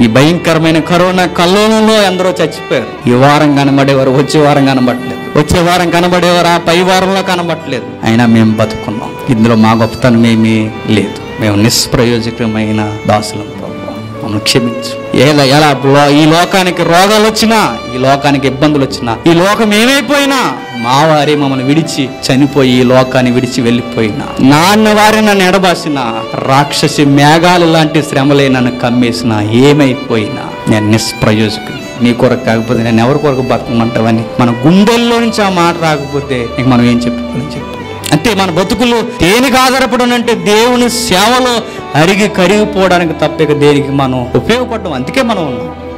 ఈ భయంకరమైన కరోనా కల్లోలంలో ఎందరో చచ్చిపోయారు ఈ వారం కనబడేవారు వచ్చే వారం కనబడలేదు వచ్చే వారం కనబడేవారు ఆ పై వారంలో కనబడలేదు అయినా మేము బతుకున్నాం ఇందులో మా గొప్పతనం ఏమీ లేదు మేము నిష్ప్రయోజకమైన దాసులం ప్రభు మమ్మల్ని క్షమించు ఏలా ఎలా లో- ఈ లోకానికి రోగాలు వచ్చినా ఈ లోకానికి ఇబ్బందులు వచ్చినా ఈ లోకం ఏమైపోయినా మా వారే మమ్మల్ని విడిచి చనిపోయి ఈ లోకాన్ని విడిచి వెళ్ళిపోయినా నాన్న వారే నన్ను ఎడబాసిన రాక్షసి మేఘాలు లాంటి శ్రమలే నన్ను కమ్మేసిన ఏమైపోయినా నేను నిష్ప్రయోజకుడు నీ కొరకు కాకపోతే నేను ఎవరి కొరకు బతకమంటావని మన గుండెల్లో నుంచి ఆ మాట రాకపోతే ఇంక మనం ఏం చెప్పుకోని చెప్పు అంటే మన బతుకులు దేనికి ఆధారపడి అంటే దేవుని సేవలో అరిగి కరిగిపోవడానికి తప్ప ఇక దేనికి మనం ఉపయోగపడడం అందుకే మనం ఉన్నాం